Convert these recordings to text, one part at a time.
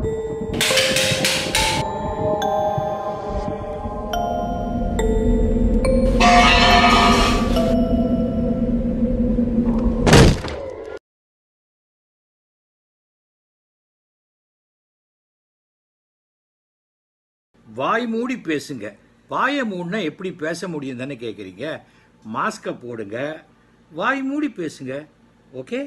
வாய் மூடி பேசுங்க வாயை மூடினா எப்படி பேச முடியும் தானே கேட்குறீங்க மாஸ்கை போடுங்க வாய் மூடி பேசுங்க ஓகே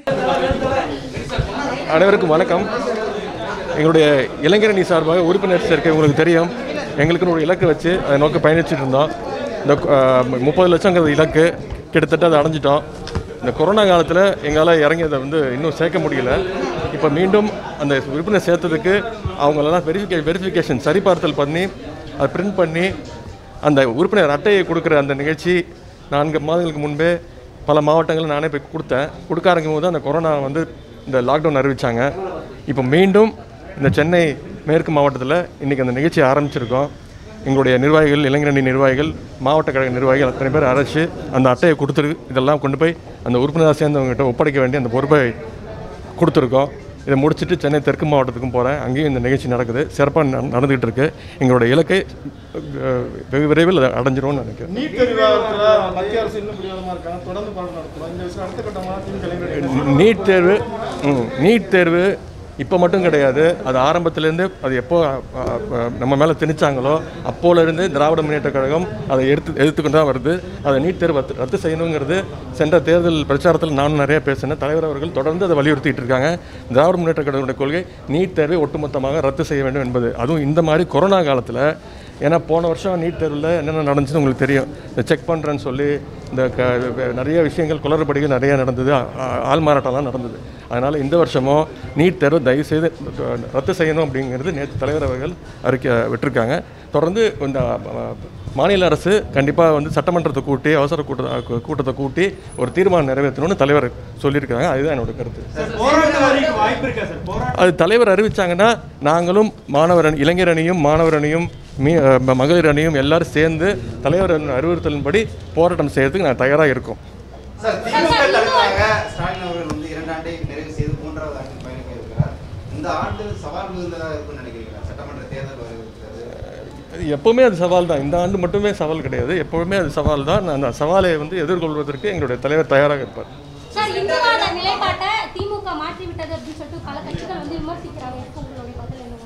அனைவருக்கும் வணக்கம் எங்களுடைய இளைஞரணி சார்பாக உறுப்பினர் சேர்க்கை உங்களுக்கு தெரியும் எங்களுக்குன்னு ஒரு இலக்கு வச்சு அதை நோக்கி பயணிச்சுட்டு இருந்தோம் இந்த முப்பது லட்சங்கிறது இலக்கு கிட்டத்தட்ட அதை அடைஞ்சிட்டோம் இந்த கொரோனா காலத்தில் எங்களால் இறங்கி அதை வந்து இன்னும் சேர்க்க முடியல இப்போ மீண்டும் அந்த உறுப்பினர் சேர்த்ததுக்கு அவங்களெல்லாம் வெரிஃபிகே வெரிஃபிகேஷன் சரிபார்த்தல் பண்ணி அதை பிரிண்ட் பண்ணி அந்த உறுப்பினர் அட்டையை கொடுக்குற அந்த நிகழ்ச்சி நான்கு மாதங்களுக்கு முன்பே பல மாவட்டங்களில் நானே போய் கொடுத்தேன் கொடுக்க ஆரம்பிக்கும் போது அந்த கொரோனா வந்து இந்த லாக்டவுன் அறிவித்தாங்க இப்போ மீண்டும் இந்த சென்னை மேற்கு மாவட்டத்தில் இன்றைக்கி அந்த நிகழ்ச்சி ஆரம்பிச்சிருக்கோம் எங்களுடைய நிர்வாகிகள் இளைஞரணி நிர்வாகிகள் மாவட்ட கழக நிர்வாகிகள் அத்தனை பேர் அரைச்சு அந்த அட்டையை கொடுத்துரு இதெல்லாம் கொண்டு போய் அந்த உறுப்பினராக சேர்ந்தவங்ககிட்ட ஒப்படைக்க வேண்டிய அந்த பொறுப்பை கொடுத்துருக்கோம் இதை முடிச்சுட்டு சென்னை தெற்கு மாவட்டத்துக்கும் போகிறேன் அங்கேயும் இந்த நிகழ்ச்சி நடக்குது சிறப்பாக நடந்துகிட்டு இருக்கு எங்களுடைய இலக்கை அஹ், வெகு விரைவில் அதை அடைஞ்சிரும்னு நினைக்கிறேன் நீட் தேர்வு விவகாரத்துல மத்திய அரசு இன்னும் பிடிவாதமா இருக்காங்க தொடர்ந்து போராட்டம் நடத்தலாம் இந்த விஷயம் அடுத்த கட்டமாக திமுக இளைஞர்கள் நீட் தேர்வு ம், நீட் தேர்வு இப்போ மட்டும் கிடையாது அது ஆரம்பத்திலேருந்து அது எப்போ அ, அ, அ, நம்ம மேலே திணிச்சாங்களோ அப்போலேருந்து திராவிட முன்னேற்ற கழகம் அதை எடுத்து எதிர்த்துக்கொண்டு தான் வருது அதை நீட் தேர்வு ரத்து ரத்து செய்யணுங்கிறது சென்ற தேர்தல் பிரச்சாரத்தில் நானும் நிறைய பேசினேன் தலைவர் அவர்கள் தொடர்ந்து அதை வலியுறுத்திட்டு இருக்காங்க திராவிட முன்னேற்ற கழகத்துடைய கொள்கை நீட் தேர்வை ஒட்டுமொத்தமாக ரத்து செய்ய வேண்டும் என்பது அதுவும் இந்த மாதிரி கொரோனா காலத்தில் ஏன்னா போன வருஷம் நீட் தேர்வில் என்னென்ன நடந்துச்சுன்னு உங்களுக்கு தெரியும் இந்த செக் பண்ணுறேன்னு சொல்லி இந்த க வெ- நிறைய விஷயங்கள் குளறுபடிகள் நிறைய நடந்தது ஆ- ஆ- ஆள் மாறாட்டம்லாம் நடந்தது அதனால் இந்த வருஷமும் நீட் தேர்வு தயவுசெய்து ரத்து செய்யணும் அப்படிங்கிறது நேற்று தலைவர் அவர்கள் அறிக்கை விட்டிருக்காங்க தொடர்ந்து இந்த அ, மாநில அரசு கண்டிப்பாக வந்து சட்டமன்றத்தை கூட்டி அவசர கூட்ட கூட்டத்தை கூட்டி ஒரு தீர்மானம் நிறைவேற்றணும்னு தலைவர் சொல்லியிருக்காங்க அதுதான் என்னோட கருத்து போராட்டம் வரைக்கும் வாய்ப்பு இருக்கா சார் போராட்டம் அது தலைவர் அறிவிச்சாங்கன்னா நாங்களும் மாணவர் அணி இளைஞர் அணியும் மாணவர் அணியும் மீ அஹ் ம- மகளிர் அணியும் எல்லாரும் சேர்ந்து தலைவர் அறிவுறுத்தலின்படி போராட்டம் செய்யறதுக்கு நான் தயாராக இருக்கோம் சார் திமுக தலைவராக ஸ்டாலின் அவர்கள் வந்து இரண்டு ஆண்டை நிறைவு செய்து மூன்றாவது ஆண்டில் பயணிக்க இருக்கிறார் இந்த ஆண்டு சவால் மிகுந்ததாக இருக்கும்னு நினைக்கிறீங்களா சட்டமன்ற தேர்தல் வர இருக்கிறது அது எப்போவுமே அது சவால் தான் இந்த ஆண்டு மட்டுமே சவால் கிடையாது எப்போவுமே அது சவால் தான் அந்த சவாலை வந்து எதிர்கொள்வதற்கு எங்களுடைய தலைவர் தயாராக இருப்பார் சார் இந்துவாத நிலைப்பாட்டை திமுக மாற்றி விட்டது அப்படின்னு சொல்லிட்டு பல கட்சிகள் வந்து விமர்சிக்கிறாங்க இதுக்கு உங்களுடைய பதில் என்னவா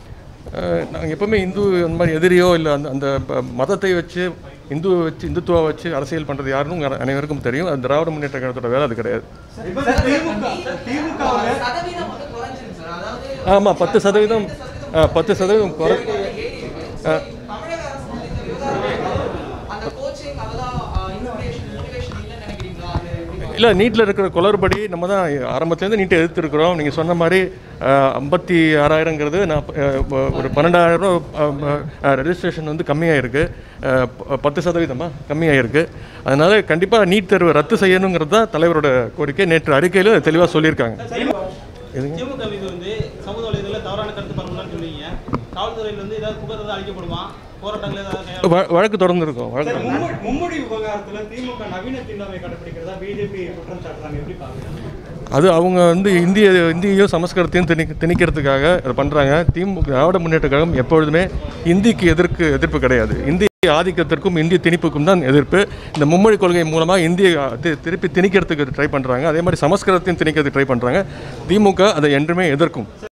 நாங்கள் எப்போவுமே இந்து அந்த மாதிரி எதிரியோ இல்லை அந்த அந்த ப- மதத்தை வச்சு இந்துவை வச்சு இந்துத்துவா வச்சு அரசியல் பண்ணுறது யாருன்னு உங்க அனைவருக்கும் தெரியும் அது திராவிட முன்னேற்ற கழகத்தோட வேலை அது கிடையாது திமுக திமுக சதவீதம் வந்து குறைஞ்சிருக்கு சார் அதாவது ஆமாம் பத்து சதவீதம் ஆ, பத்து சதவீதம் குறை ஆ, தமிழக அரசு வந்து இந்த விவகாரம் அந்த கோச்சிங் அதெல்லாம் இன்ஃபர்மேஷன் மோட்டிவேஷன் இல்லைன்னு நினைக்கிறீங்களா அது எப்படி இல்லை நீட்டில் இருக்கிற குளறுபடி நம்ம தான் ஆரம்பத்துலேருந்து நீட்டை எதிர்த்துருக்குறோம் நீங்கள் சொன்ன மாதிரி ஐம்பத்தி ஆறாயிரங்கிறது நான் ஒரு பன்னெண்டாயிரம் ரெஜிஸ்ட்ரேஷன் வந்து கம்மியாக இருக்குது பத்து சதவீதமா கம்மியாக இருக்குது அதனால் கண்டிப்பாக நீட் தேர்வு ரத்து செய்யணுங்கிறது தான் தலைவரோட கோரிக்கை நேற்று அறிக்கையில் தெளிவாக சொல்லியிருக்காங்க திமுக மீது வந்து சமூக வலைதளத்தில் தவறான கருத்து பரவலாம்னு சொல்லுவீங்க காவல்துறையில் வந்து ஏதாவது புகார் ஏதாவது அளிக்கப்படுமா போராட்டங்கள் ஏதாவது கையாள- வ- வழக்கு தொடர்ந்து இருக்கும் வழக்கு சார் மும்மொழி மும்மொழி விவகாரத்துல திமுக நவீன தீண்டாமை கடைபிடிக்கிறதா பிஜேபி குற்றம் சாட்டுறாங்க எப்படி பாக்குறாங்க அது அவங்க வந்து இந்திய இந்தியையும் சமஸ்கிருதத்தையும் திணி திணிக்கிறதுக்காக அதை பண்ணுறாங்க திமுக திராவிட முன்னேற்ற கழகம் எப்பொழுதுமே இந்திக்கு எதிர்க்கு எதிர்ப்பு கிடையாது இந்திய ஆதிக்கத்திற்கும் இந்திய திணிப்புக்கும் தான் எதிர்ப்பு இந்த மும்மொழி கொள்கை மூலமாக இந்திய தி- திருப்பி திணிக்கிறதுக்கு ட்ரை பண்ணுறாங்க அதே மாதிரி சமஸ்கிருதத்தையும் திணிக்கிறதுக்கு ட்ரை பண்ணுறாங்க திமுக அதை என்றுமே எதிர்க்கும்